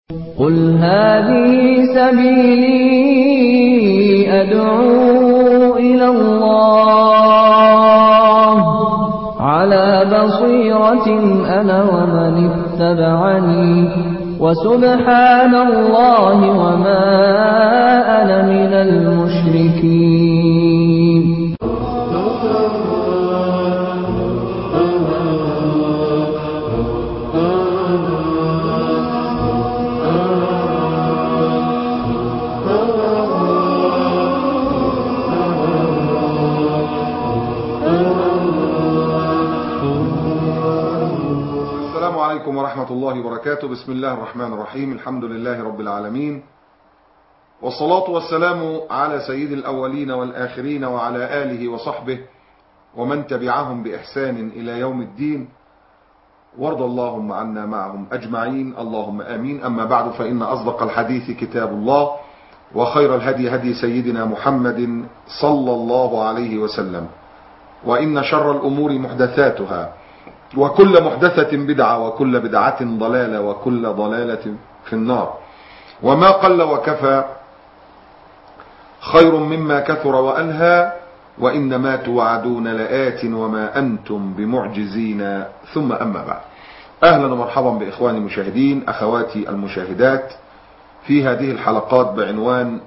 قل هذه سبيلي أدعو إلى الله على بصيرة أنا ومن اتبعني وسبحان الله وما أنا من المشركين السلام عليكم ورحمة الله وبركاته بسم الله الرحمن الرحيم الحمد لله رب العالمين والصلاة والسلام على سيد الأولين والآخرين وعلى آله وصحبه ومن تبعهم بإحسان إلى يوم الدين وارض اللهم عنا معهم أجمعين اللهم آمين أما بعد فإن أصدق الحديث كتاب الله وخير الهدي هدي سيدنا محمد صلى الله عليه وسلم وإن شر الأمور محدثاتها وكل محدثة بدعة وكل بدعة ضلالة وكل ضلالة في النار وما قل وكفى خير مما كثر وألهى وإنما توعدون لآت وما أنتم بمعجزين ثم أما بعد أهلا ومرحبا بإخواني المشاهدين أخواتي المشاهدات في هذه الحلقات بعنوان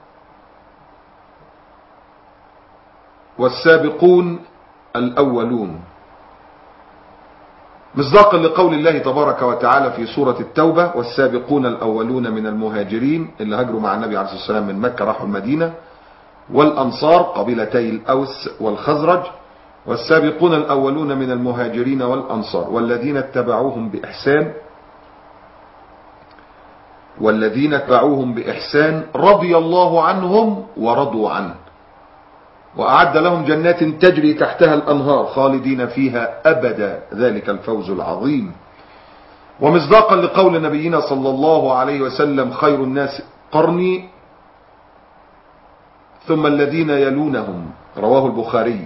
والسابقون الأولون مصداقا لقول الله تبارك وتعالى في سورة التوبة والسابقون الأولون من المهاجرين اللي هاجروا مع النبي عليه الصلاة والسلام من مكة راحوا المدينة والأنصار قبيلتي الأوس والخزرج والسابقون الأولون من المهاجرين والأنصار والذين اتبعوهم بإحسان والذين اتبعوهم بإحسان رضي الله عنهم ورضوا عنه وأعد لهم جنات تجري تحتها الأنهار خالدين فيها أبدا ذلك الفوز العظيم ومصداقا لقول نبينا صلى الله عليه وسلم خير الناس قرني ثم الذين يلونهم رواه البخاري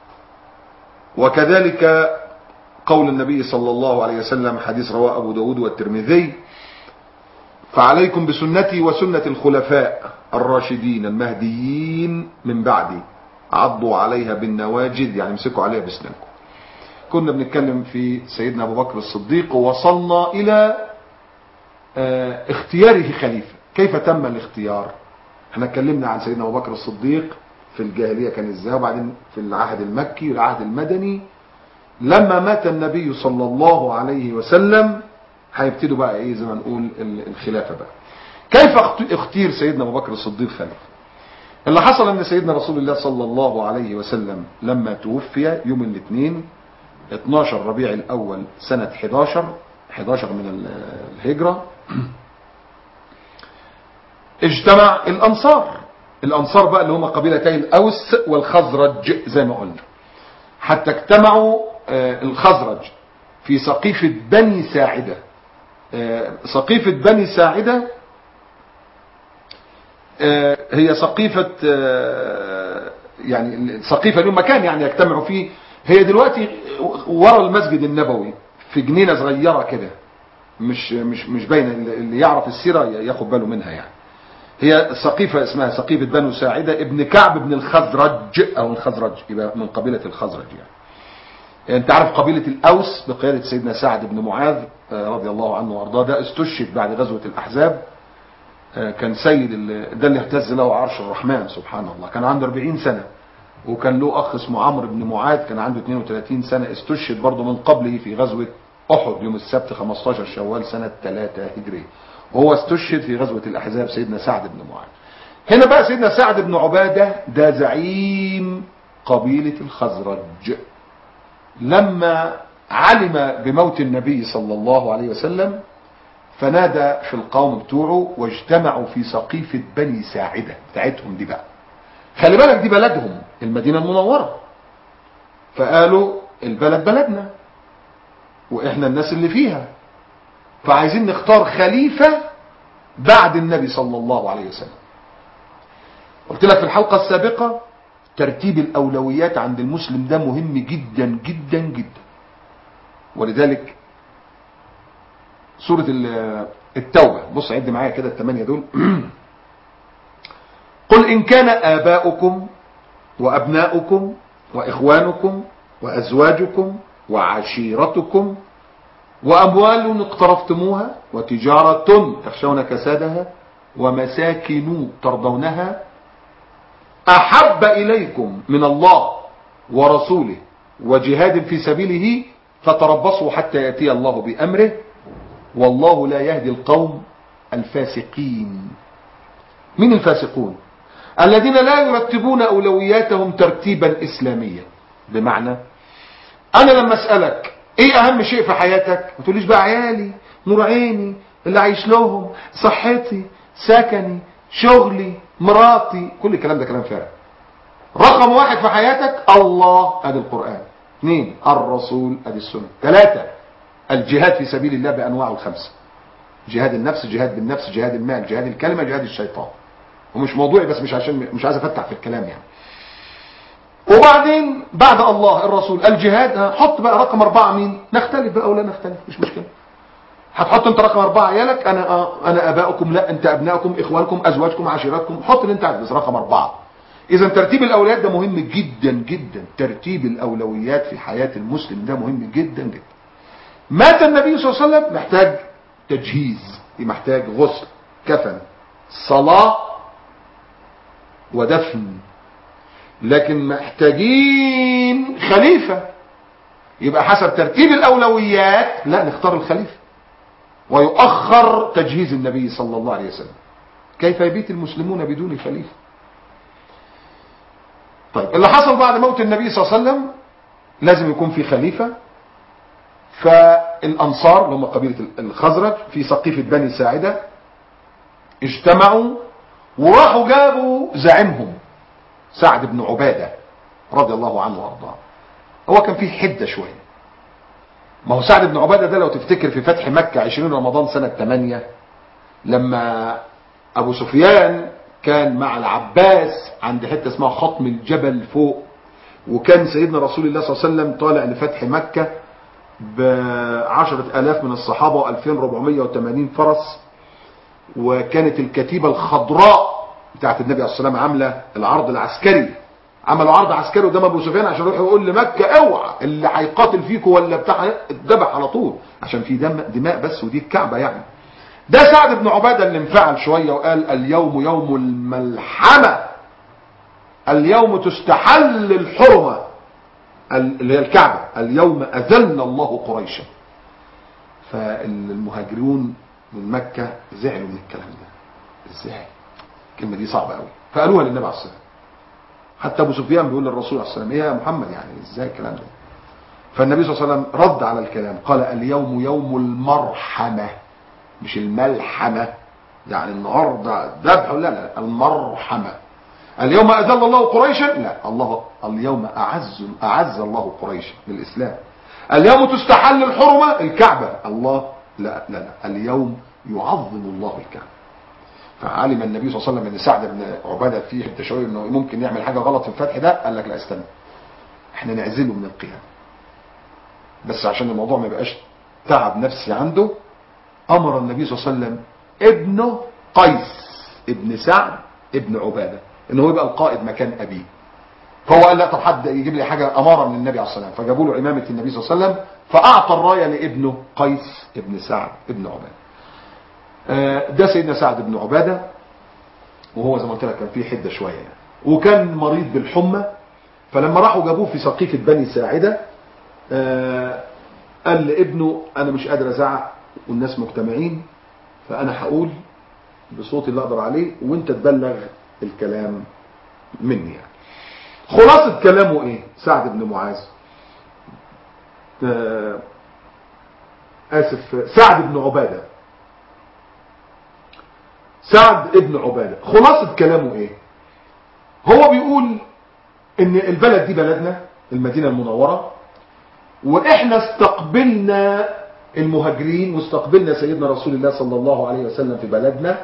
وكذلك قول النبي صلى الله عليه وسلم حديث رواه أبو داود والترمذي فعليكم بسنتي وسنة الخلفاء الراشدين المهديين من بعدي عضوا عليها بالنواجذ يعني امسكوا عليها بسنانكم كنا بنتكلم في سيدنا ابو بكر الصديق ووصلنا الى اه اختياره خليفة كيف تم الاختيار احنا اتكلمنا عن سيدنا ابو بكر الصديق في الجاهلية كان ازاي وبعدين في العهد المكي والعهد المدني لما مات النبي صلى الله عليه وسلم هيبتدوا بقى ايه زي ما نقول الخلافة بقى كيف اختير سيدنا ابو بكر الصديق خليفة اللي حصل ان سيدنا رسول الله صلى الله عليه وسلم لما توفي يوم الاثنين 12 ربيع الاول سنة 11 11 من الهجرة اجتمع الانصار الانصار بقى اللي هم قبيلتي الاوس والخزرج زي ما قلنا حتى اجتمعوا الخزرج في سقيفة بني ساعدة سقيفة بني ساعدة هي سقيفة يعني سقيفة اليوم مكان يعني يجتمعوا فيه هي دلوقتي ورا المسجد النبوي في جنينة صغيرة كده مش مش مش باينه اللي يعرف السيرة ياخد باله منها يعني هي سقيفة اسمها سقيفة بنو ساعدة ابن كعب بن الخزرج او الخزرج يبقى من قبيلة الخزرج يعني انت عارف قبيلة الاوس بقيادة سيدنا سعد بن معاذ رضي الله عنه وارضاه ده استشهد بعد غزوة الاحزاب كان سيد ده اللي اهتز له عرش الرحمن سبحان الله كان عنده 40 سنة وكان له اخ اسمه عمرو بن معاذ كان عنده 32 سنة استشهد برضه من قبله في غزوة احد يوم السبت 15 شوال سنة 3 هجرية وهو استشهد في غزوة الاحزاب سيدنا سعد بن معاذ هنا بقى سيدنا سعد بن عبادة ده زعيم قبيلة الخزرج لما علم بموت النبي صلى الله عليه وسلم فنادى في القوم بتوعه واجتمعوا في سقيفة بني ساعدة بتاعتهم دي بقى خلي بالك دي بلدهم المدينة المنورة فقالوا البلد بلدنا واحنا الناس اللي فيها فعايزين نختار خليفة بعد النبي صلى الله عليه وسلم قلت لك في الحلقة السابقة ترتيب الأولويات عند المسلم ده مهم جدا جدا جدا ولذلك سورة التوبة بص عد معايا كده الثمانية دول قل إن كان آباؤكم وأبناؤكم وإخوانكم وأزواجكم وعشيرتكم وأموال اقترفتموها وتجارة تخشون كسادها ومساكن ترضونها أحب إليكم من الله ورسوله وجهاد في سبيله فتربصوا حتى يأتي الله بأمره والله لا يهدي القوم الفاسقين من الفاسقون الذين لا يرتبون أولوياتهم ترتيبا إسلاميا بمعنى أنا لما أسألك إيه أهم شيء في حياتك ما تقوليش بقى عيالي نور عيني اللي عايش لهم صحتي سكني شغلي مراتي كل الكلام ده كلام فارغ رقم واحد في حياتك الله ادي القرآن اثنين الرسول ادي السنة ثلاثة الجهاد في سبيل الله بانواعه الخمسة جهاد النفس جهاد بالنفس جهاد المال جهاد الكلمة جهاد الشيطان ومش موضوعي بس مش عشان مش عايز افتح في الكلام يعني وبعدين بعد الله الرسول الجهاد حط بقى رقم اربعة مين نختلف بقى ولا نختلف مش مشكلة هتحط انت رقم اربعة عيالك انا آه انا ابائكم لا انت ابنائكم اخوانكم ازواجكم عشيرتكم حط اللي انت عايزه بس رقم اربعة اذا ترتيب الاولويات ده مهم جدا جدا ترتيب الاولويات في حياة المسلم ده مهم جدا جدا مات النبي صلى الله عليه وسلم محتاج تجهيز محتاج غسل كفن صلاة ودفن لكن محتاجين خليفة يبقى حسب ترتيب الأولويات لا نختار الخليفة ويؤخر تجهيز النبي صلى الله عليه وسلم كيف يبيت المسلمون بدون خليفة طيب اللي حصل بعد موت النبي صلى الله عليه وسلم لازم يكون في خليفة فالأنصار اللي هم قبيلة الخزرج في سقيفة بني ساعدة اجتمعوا وراحوا جابوا زعيمهم سعد بن عبادة رضي الله عنه وارضاه هو كان فيه حدة شوية ما هو سعد بن عبادة ده لو تفتكر في فتح مكة 20 رمضان سنة 8 لما ابو سفيان كان مع العباس عند حتة اسمها خطم الجبل فوق وكان سيدنا رسول الله صلى الله عليه وسلم طالع لفتح مكة بعشرة الاف من الصحابة و2480 فرس وكانت الكتيبة الخضراء بتاعت النبي عليه الصلاة والسلام عاملة العرض العسكري عملوا عرض عسكري قدام ابو سفيان عشان يروح يقول لمكة اوعى اللي هيقاتل فيكم ولا بتاع اتذبح على طول عشان في دم دماء بس ودي الكعبة يعني ده سعد بن عبادة اللي انفعل شوية وقال اليوم يوم الملحمة اليوم تستحل الحرمة اللي هي الكعبة اليوم أذل الله قريشا فالمهاجرون من مكة زعلوا من الكلام ده ازاي الكلمة دي صعبة قوي فقالوها للنبي عليه الصلاة حتى ابو سفيان بيقول للرسول عليه السلام ايه يا محمد يعني ازاي الكلام ده فالنبي صلى الله عليه وسلم رد على الكلام قال اليوم يوم المرحمة مش الملحمة يعني النهاردة ذبح لا لا المرحمة اليوم أذل الله قريشا لا الله اليوم أعز أعز الله قريشا بالإسلام اليوم تستحل الحرمة الكعبة الله لا لا لا اليوم يعظم الله الكعبة فعلم النبي صلى الله عليه وسلم ان سعد بن عبادة فيه حته شويه انه ممكن يعمل حاجه غلط في الفتح ده قال لك لا استنى احنا نعزله من القيام بس عشان الموضوع ما يبقاش تعب نفسي عنده امر النبي صلى الله عليه وسلم ابنه قيس ابن سعد ابن عبادة ان هو يبقى القائد مكان ابيه فهو قال لا طب حد يجيب لي حاجة امارة من النبي عليه الصلاة والسلام فجابوا له امامة النبي صلى الله عليه وسلم فاعطى الراية لابنه قيس ابن سعد ابن عبادة ده سيدنا سعد بن عبادة وهو زي ما قلت لك كان فيه حدة شوية يعني. وكان مريض بالحمى فلما راحوا جابوه في سقيفة بني ساعدة قال لابنه انا مش قادر ازعق والناس مجتمعين فانا هقول بصوتي اللي اقدر عليه وانت تبلغ الكلام مني يعني خلاصة كلامه ايه سعد بن معاذ اسف سعد بن عبادة سعد ابن عبادة خلاصة كلامه ايه هو بيقول ان البلد دي بلدنا المدينة المنورة واحنا استقبلنا المهاجرين واستقبلنا سيدنا رسول الله صلى الله عليه وسلم في بلدنا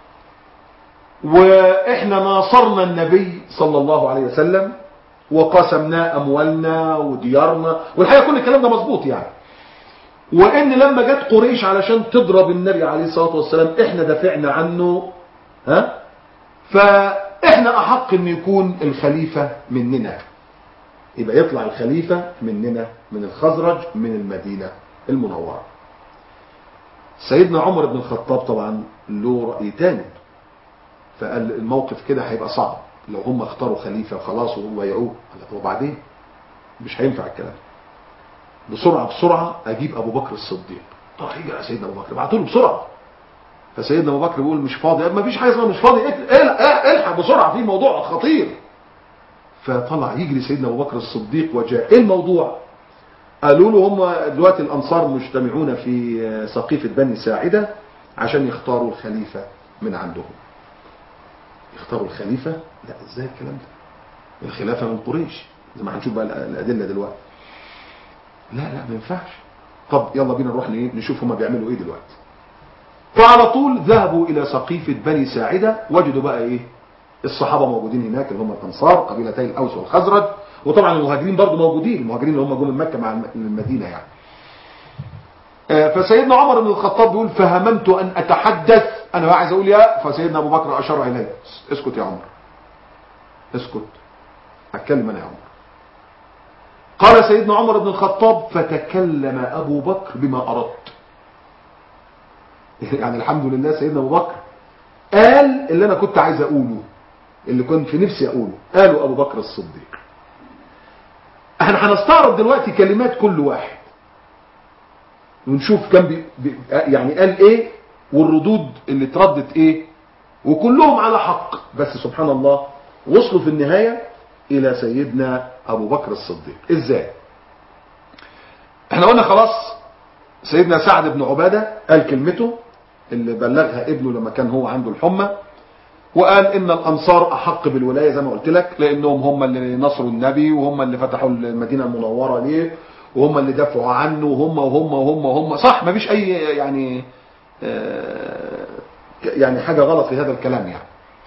واحنا ناصرنا النبي صلى الله عليه وسلم وقسمنا اموالنا وديارنا والحقيقة كل الكلام ده مظبوط يعني وان لما جت قريش علشان تضرب النبي عليه الصلاة والسلام احنا دافعنا عنه ها فاحنا احق ان يكون الخليفة مننا يبقى يطلع الخليفة مننا من الخزرج من المدينة المنورة سيدنا عمر بن الخطاب طبعا له رأي تاني فقال الموقف كده هيبقى صعب لو هم اختاروا خليفة خلاص وبايعوه قال وبعدين مش هينفع الكلام بسرعة بسرعة اجيب ابو بكر الصديق طب هيجي على سيدنا ابو بكر ابعتوا له بسرعة فسيدنا ابو بكر بيقول مش فاضي ما فيش حاجه اسمها مش فاضي الحق بسرعه في موضوع خطير فطلع يجري سيدنا ابو بكر الصديق وجاء ايه الموضوع قالوا له هم دلوقتي الانصار مجتمعون في سقيفه بني ساعده عشان يختاروا الخليفه من عندهم يختاروا الخليفه لا ازاي الكلام ده الخلافه من قريش زي ما هنشوف بقى الادله دلوقتي لا لا ما ينفعش طب يلا بينا نروح نشوف هم بيعملوا ايه دلوقتي فعلى طول ذهبوا الى سقيفة بني ساعدة وجدوا بقى ايه الصحابة موجودين هناك اللي هم الانصار قبيلتي الاوس والخزرج وطبعا المهاجرين برضو موجودين المهاجرين اللي هم جم من مكة مع المدينة يعني فسيدنا عمر بن الخطاب بيقول فهممت ان اتحدث انا بقى عايز اقول يا فسيدنا ابو بكر اشار الي اسكت يا عمر اسكت اتكلم انا يا عمر قال سيدنا عمر بن الخطاب فتكلم ابو بكر بما اردت يعني الحمد لله سيدنا ابو بكر قال اللي انا كنت عايز اقوله اللي كنت في نفسي اقوله قاله ابو بكر الصديق احنا هنستعرض دلوقتي كلمات كل واحد ونشوف كان بي بي يعني قال ايه والردود اللي اتردت ايه وكلهم على حق بس سبحان الله وصلوا في النهاية الى سيدنا ابو بكر الصديق ازاي احنا قلنا خلاص سيدنا سعد بن عبادة قال كلمته اللي بلغها ابنه لما كان هو عنده الحمى وقال ان الانصار احق بالولاية زي ما قلت لك لانهم هم اللي نصروا النبي وهم اللي فتحوا المدينة المنورة ليه وهم اللي دافعوا عنه وهم وهم وهم وهم صح ما فيش اي يعني يعني حاجة غلط في هذا الكلام يعني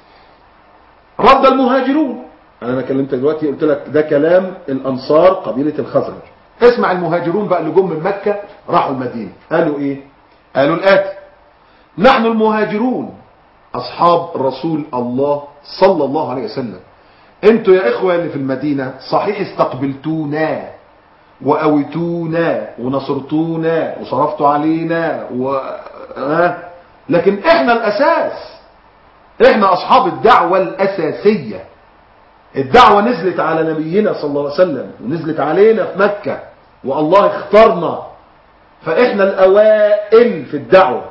رد المهاجرون انا كلمتك دلوقتي قلت لك ده كلام الانصار قبيلة الخزرج اسمع المهاجرون بقى اللي جم من مكة راحوا المدينة قالوا ايه قالوا الاتي نحن المهاجرون اصحاب رسول الله صلى الله عليه وسلم انتوا يا اخوة اللي في المدينة صحيح استقبلتونا واويتونا ونصرتونا وصرفتوا علينا و... آه. لكن احنا الاساس احنا اصحاب الدعوة الاساسية الدعوة نزلت على نبينا صلى الله عليه وسلم ونزلت علينا في مكة والله اختارنا فاحنا الاوائل في الدعوة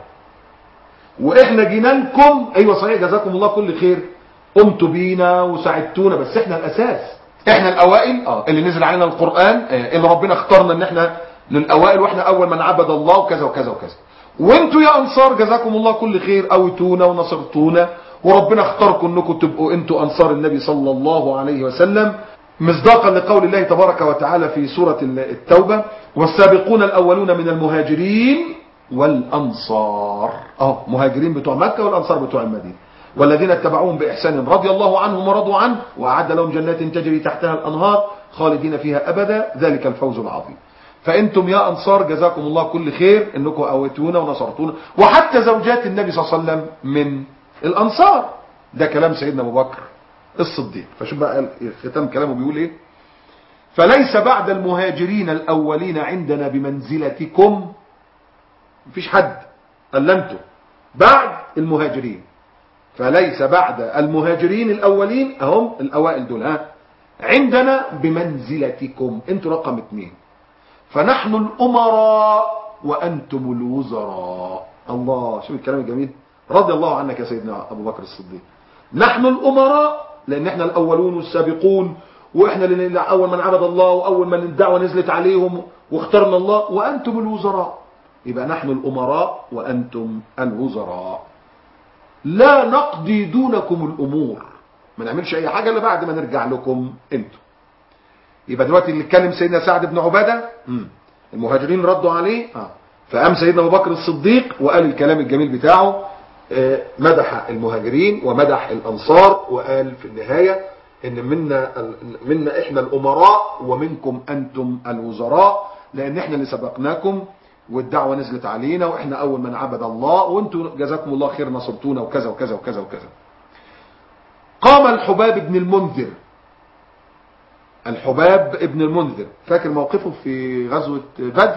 واحنا جينا لكم ايوه صحيح جزاكم الله كل خير قمتوا بينا وساعدتونا بس احنا الاساس احنا الاوائل اه اللي نزل علينا القرآن اه اللي ربنا اختارنا ان احنا للاوائل واحنا اول من عبد الله وكذا وكذا وكذا وانتوا يا انصار جزاكم الله كل خير اويتونا ونصرتونا وربنا اختاركم انكم تبقوا انتوا انصار النبي صلى الله عليه وسلم مصداقا لقول الله تبارك وتعالى في سورة التوبة والسابقون الاولون من المهاجرين والانصار اه مهاجرين بتوع مكة والانصار بتوع المدينة والذين اتبعوهم بإحسان رضي الله عنهم ورضوا عنه وأعد لهم جنات تجري تحتها الأنهار خالدين فيها أبدا ذلك الفوز العظيم فأنتم يا أنصار جزاكم الله كل خير أنكم أويتونا ونصرتونا وحتى زوجات النبي صلى الله عليه وسلم من الأنصار ده كلام سيدنا أبو بكر الصديق فشوف بقى ختام كلامه بيقول إيه فليس بعد المهاجرين الأولين عندنا بمنزلتكم مفيش حد الا انتم بعد المهاجرين فليس بعد المهاجرين الأولين هم الأوائل دول ها عندنا بمنزلتكم انتوا رقم اثنين فنحن الأمراء وأنتم الوزراء الله شوف الكلام الجميل رضي الله عنك يا سيدنا أبو بكر الصديق نحن الأمراء لأن احنا الأولون والسابقون وإحنا اللي أول من عبد الله وأول من الدعوة نزلت عليهم واخترنا الله وأنتم الوزراء يبقى نحن الأمراء وأنتم الوزراء لا نقضي دونكم الأمور ما نعملش أي حاجة إلا بعد ما نرجع لكم أنتم يبقى دلوقتي اللي اتكلم سيدنا سعد بن عبادة مم. المهاجرين ردوا عليه آه. فقام سيدنا أبو بكر الصديق وقال الكلام الجميل بتاعه آه مدح المهاجرين ومدح الأنصار وقال في النهاية إن منا, منا إحنا الأمراء ومنكم أنتم الوزراء لأن إحنا اللي سبقناكم والدعوة نزلت علينا واحنا اول من عبد الله وانتم جزاكم الله خير نصرتونا وكذا وكذا وكذا وكذا قام الحباب بن المنذر الحباب ابن المنذر فاكر موقفه في غزوة بدر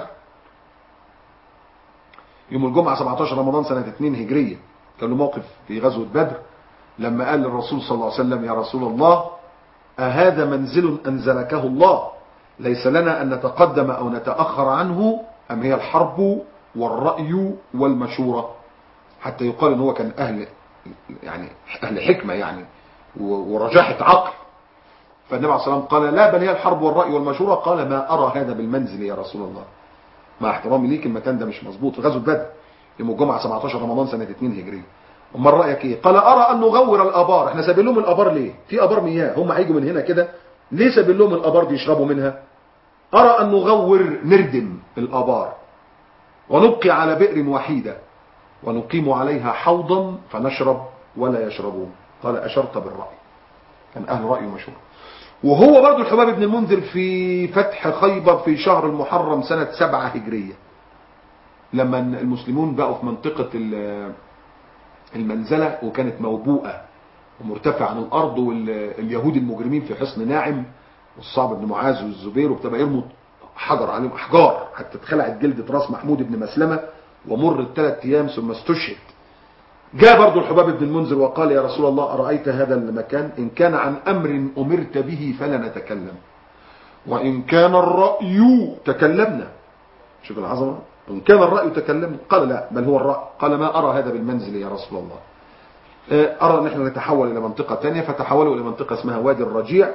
يوم الجمعة 17 رمضان سنة 2 هجرية كان له موقف في غزوة بدر لما قال للرسول صلى الله عليه وسلم يا رسول الله أهذا منزل أنزلكه الله ليس لنا أن نتقدم أو نتأخر عنه أم هي الحرب والرأي والمشورة حتى يقال ان هو كان أهل يعني أهل حكمة يعني ورجاحة عقل فالنبي عليه الصلاة والسلام قال لا بل هي الحرب والرأي والمشورة قال ما أرى هذا بالمنزل يا رسول الله مع احترامي ليك المكان ده مش مظبوط في غزوة بدر يوم الجمعة 17 رمضان سنة 2 هجرية امال رايك ايه قال ارى ان نغور الابار احنا سايبين لهم الابار ليه في ابار مياه هم هيجوا من هنا كده ليه سايبين لهم الابار دي يشربوا منها ارى ان نغور نردم الابار ونبقي على بئر وحيده ونقيم عليها حوضا فنشرب ولا يشربون قال اشرت بالراي كان اهل راي مشهور وهو برضو الحباب بن المنذر في فتح خيبر في شهر المحرم سنة سبعة هجرية لما المسلمون بقوا في منطقة المنزلة وكانت موبوءة ومرتفعة عن الأرض واليهود المجرمين في حصن ناعم والصعب بن معاذ والزبير وابتدى يرموا حجر عليهم أحجار حتى اتخلعت جلدة راس محمود بن مسلمة ومر ثلاث أيام ثم استشهد جاء برضو الحباب بن المنذر وقال يا رسول الله أرأيت هذا المكان إن كان عن أمر أمرت به فلا نتكلم وإن كان الرأي تكلمنا شوف العظمة إن كان الرأي تكلمنا قال لا بل هو الرأي قال ما أرى هذا بالمنزل يا رسول الله أرى أن احنا نتحول إلى منطقة تانية فتحولوا إلى منطقة اسمها وادي الرجيع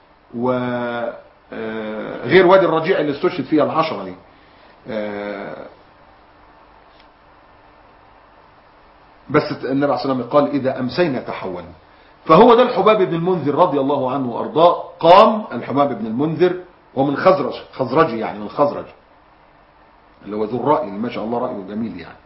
وغير وادي الرجيع اللي استشهد فيها العشرة دي بس النبي عليه الصلاة والسلام قال إذا أمسينا تحولنا فهو ده الحباب بن المنذر رضي الله عنه وأرضاه قام الحباب بن المنذر ومن خزرج خزرجي يعني من خزرج اللي هو ذو الرأي اللي ما شاء الله رأيه جميل يعني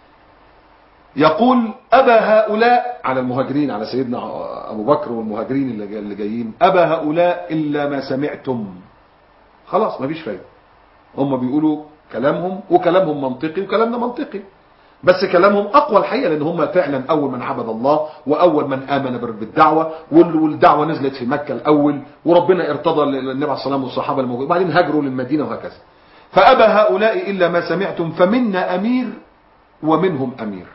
يقول أبى هؤلاء على المهاجرين على سيدنا أبو بكر والمهاجرين اللي جايين أبى هؤلاء إلا ما سمعتم خلاص ما فيش فايدة هم بيقولوا كلامهم وكلامهم منطقي وكلامنا منطقي بس كلامهم اقوى الحقيقه لان هم فعلا اول من عبد الله واول من امن بالدعوه والدعوه نزلت في مكه الاول وربنا ارتضى للنبي عليه الصلاه والسلام والصحابه الموجودين وبعدين هاجروا للمدينه وهكذا فابى هؤلاء الا ما سمعتم فمنا امير ومنهم امير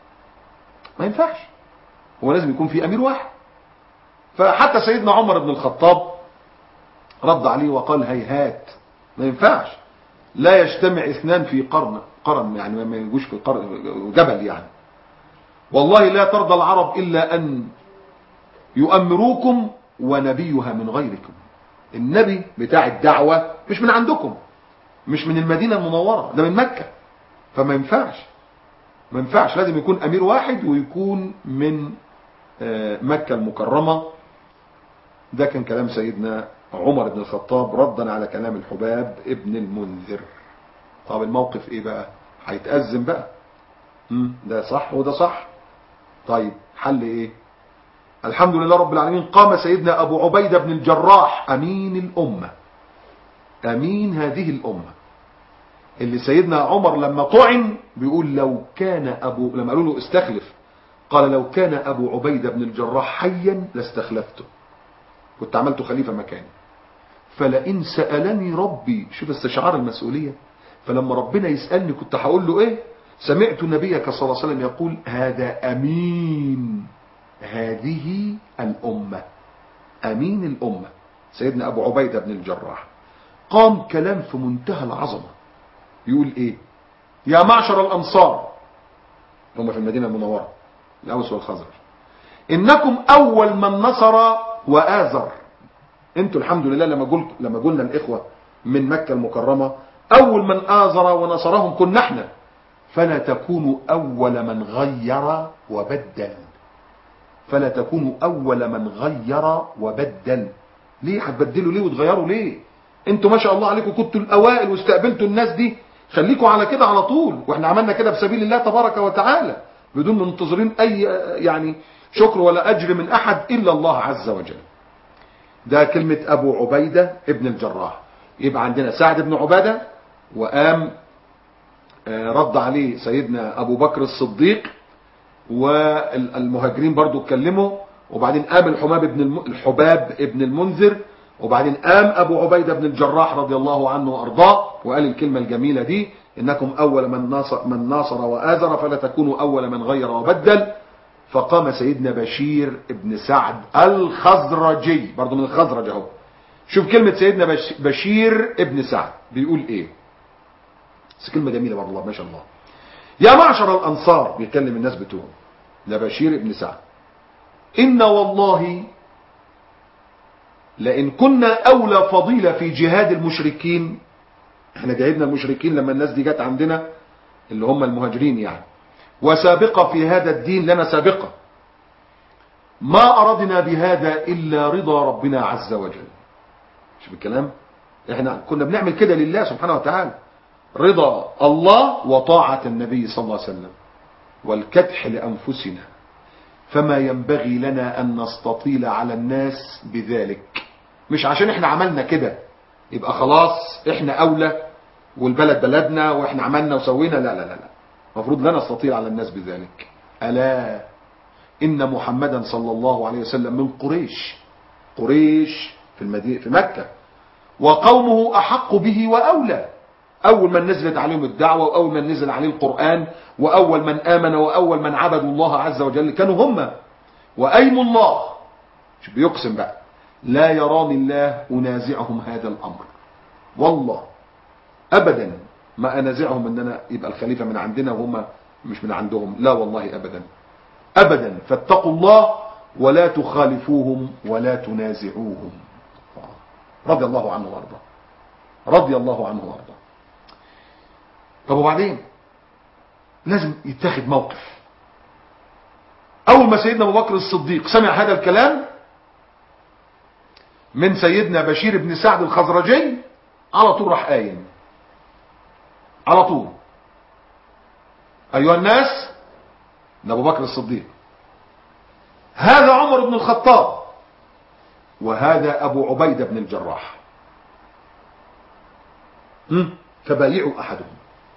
ما ينفعش هو لازم يكون في امير واحد فحتى سيدنا عمر بن الخطاب رد عليه وقال هيهات ما ينفعش لا يجتمع اثنان في قرن قرن يعني ما يجوش في قرن جبل يعني والله لا ترضى العرب إلا أن يؤمروكم ونبيها من غيركم النبي بتاع الدعوة مش من عندكم مش من المدينة المنورة ده من مكة فما ينفعش ما ينفعش لازم يكون أمير واحد ويكون من مكة المكرمة ده كان كلام سيدنا عمر بن الخطاب ردا على كلام الحباب ابن المنذر طب الموقف ايه بقى هيتأزم بقى مم. ده صح وده صح طيب حل ايه الحمد لله رب العالمين قام سيدنا ابو عبيدة بن الجراح امين الامة امين هذه الامة اللي سيدنا عمر لما طعن بيقول لو كان ابو لما قالوا له استخلف قال لو كان ابو عبيدة بن الجراح حيا لاستخلفته كنت عملته خليفة مكاني فلئن سألني ربي شوف استشعار المسؤولية فلما ربنا يسألني كنت هقول له ايه سمعت نبيك صلى الله عليه وسلم يقول هذا امين هذه الامة امين الامة سيدنا ابو عبيدة بن الجراح قام كلام في منتهى العظمة يقول ايه يا معشر الانصار هم في المدينة المنورة الاوس والخزرج انكم اول من نصر واذر انتوا الحمد لله لما قلت لما قلنا الاخوة من مكة المكرمة أول من آزر ونصرهم كنا احنا فلا تكونوا أول من غير وبدل فلا تكونوا أول من غير وبدل ليه هتبدلوا ليه وتغيروا ليه انتوا ما شاء الله عليكم كنتوا الأوائل واستقبلتوا الناس دي خليكوا على كده على طول واحنا عملنا كده بسبيل الله تبارك وتعالى بدون منتظرين أي يعني شكر ولا أجر من أحد إلا الله عز وجل ده كلمة أبو عبيدة ابن الجراح يبقى عندنا سعد بن عبادة وقام رد عليه سيدنا ابو بكر الصديق والمهاجرين برضو اتكلموا وبعدين قام الحماب ابن الم... الحباب ابن المنذر وبعدين قام ابو عبيده بن الجراح رضي الله عنه وارضاه وقال الكلمه الجميله دي انكم اول من ناصر من ناصر واذر فلا تكونوا اول من غير وبدل فقام سيدنا بشير ابن سعد الخزرجي برضه من الخزرج اهو شوف كلمه سيدنا بش... بشير ابن سعد بيقول ايه بس كلمه جميله والله ما شاء الله يا معشر الانصار بيكلم الناس بتوعه ده بشير ابن سعد ان والله لئن كنا اولى فضيلة في جهاد المشركين احنا جاهدنا المشركين لما الناس دي جت عندنا اللي هم المهاجرين يعني وسابقة في هذا الدين لنا سابقة ما اردنا بهذا الا رضا ربنا عز وجل شوف الكلام احنا كنا بنعمل كده لله سبحانه وتعالى رضا الله وطاعة النبي صلى الله عليه وسلم والكدح لأنفسنا فما ينبغي لنا أن نستطيل على الناس بذلك مش عشان احنا عملنا كده يبقى خلاص احنا أولى والبلد بلدنا واحنا عملنا وسوينا لا لا لا لا المفروض لا نستطيل على الناس بذلك ألا إن محمدا صلى الله عليه وسلم من قريش قريش في المدينة في مكة وقومه أحق به وأولى أول من نزلت عليهم الدعوة وأول من نزل عليه القرآن وأول من آمن وأول من عبدوا الله عز وجل كانوا هم وأيم الله شو بيقسم بقى لا يراني الله أنازعهم هذا الأمر والله أبدا ما أنازعهم أن أنا يبقى الخليفة من عندنا وهم مش من عندهم لا والله أبدا أبدا فاتقوا الله ولا تخالفوهم ولا تنازعوهم رضي الله عنه وارضاه رضي الله عنه وارضاه طب وبعدين لازم يتخذ موقف اول ما سيدنا ابو بكر الصديق سمع هذا الكلام من سيدنا بشير بن سعد الخزرجي على طول راح قايم على طول ايها الناس ده ابو بكر الصديق هذا عمر بن الخطاب وهذا ابو عبيده بن الجراح فبايعوا احدهم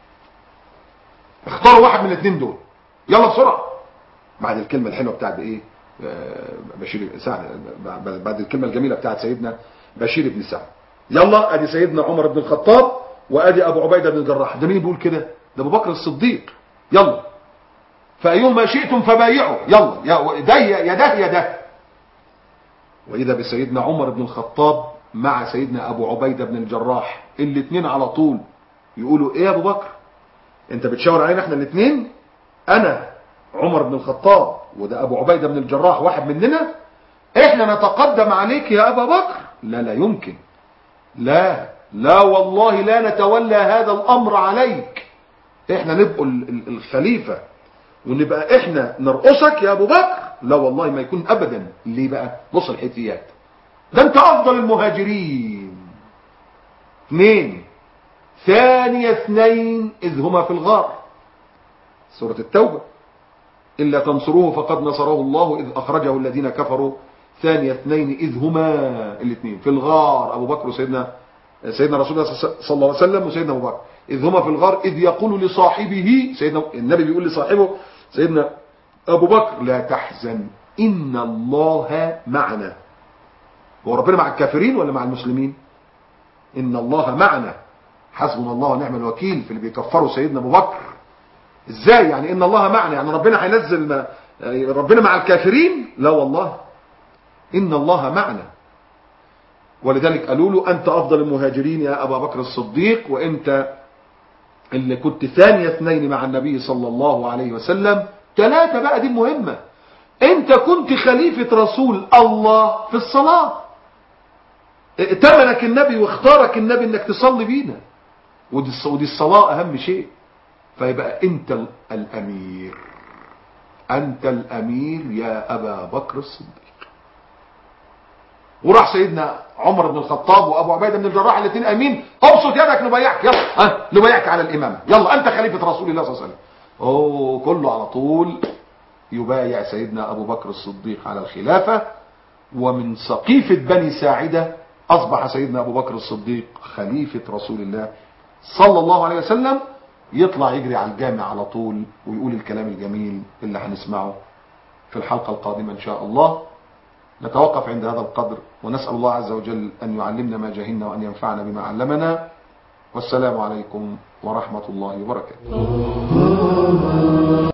اختاروا واحد من الاثنين دول يلا بسرعه بعد الكلمه الحلوه بتاعت ايه بشير سعد بعد الكلمه الجميله بتاعت سيدنا بشير بن سعد يلا ادي سيدنا عمر بن الخطاب وادي ابو عبيده بن الجراح ده مين بيقول كده ده ابو بكر الصديق يلا فايهما شئتم فبايعوا يلا يا ده يا ده يا ده واذا بسيدنا عمر بن الخطاب مع سيدنا ابو عبيده بن الجراح الاثنين على طول يقولوا ايه يا ابو بكر انت بتشاور علينا احنا الاثنين انا عمر بن الخطاب وده ابو عبيده بن الجراح واحد مننا احنا نتقدم عليك يا ابا بكر لا لا يمكن لا لا والله لا نتولى هذا الامر عليك احنا نبقى الخليفه ونبقى احنا نرقصك يا ابو بكر لا والله ما يكون ابدا ليه بقى بص الحيثيات ده انت افضل المهاجرين اثنين ثاني اثنين إذ هما في الغار سورة التوبة إلا تنصروه فقد نصره الله إذ أخرجه الذين كفروا ثاني اثنين إذ هما الاثنين في الغار أبو بكر وسيدنا سيدنا رسول الله صلى الله عليه وسلم وسيدنا أبو بكر إذ هما في الغار إذ يقول لصاحبه سيدنا النبي بيقول لصاحبه سيدنا أبو بكر لا تحزن إن الله معنا هو ربنا مع الكافرين ولا مع المسلمين إن الله معنا حسبنا الله ونعم الوكيل في اللي بيكفروا سيدنا ابو بكر ازاي يعني ان الله معنا يعني ربنا هينزل ما ربنا مع الكافرين لا والله ان الله معنا ولذلك قالوا له انت افضل المهاجرين يا ابا بكر الصديق وانت اللي كنت ثاني اثنين مع النبي صلى الله عليه وسلم ثلاثة بقى دي مهمة انت كنت خليفة رسول الله في الصلاة ائتمنك النبي واختارك النبي انك تصلي بينا ودي الصلاة اهم شيء فيبقى انت الامير انت الامير يا ابا بكر الصديق وراح سيدنا عمر بن الخطاب وابو عبيده بن الجراح الاثنين امين ابسط يدك نبايعك يلا ها نبايعك على الامامه يلا انت خليفه رسول الله صلى الله عليه وسلم اوه كله على طول يبايع سيدنا ابو بكر الصديق على الخلافه ومن سقيفه بني ساعده اصبح سيدنا ابو بكر الصديق خليفه رسول الله صلى الله عليه وسلم يطلع يجري على الجامع على طول ويقول الكلام الجميل اللي هنسمعه في الحلقة القادمة إن شاء الله نتوقف عند هذا القدر ونسأل الله عز وجل أن يعلمنا ما جهلنا وأن ينفعنا بما علمنا والسلام عليكم ورحمة الله وبركاته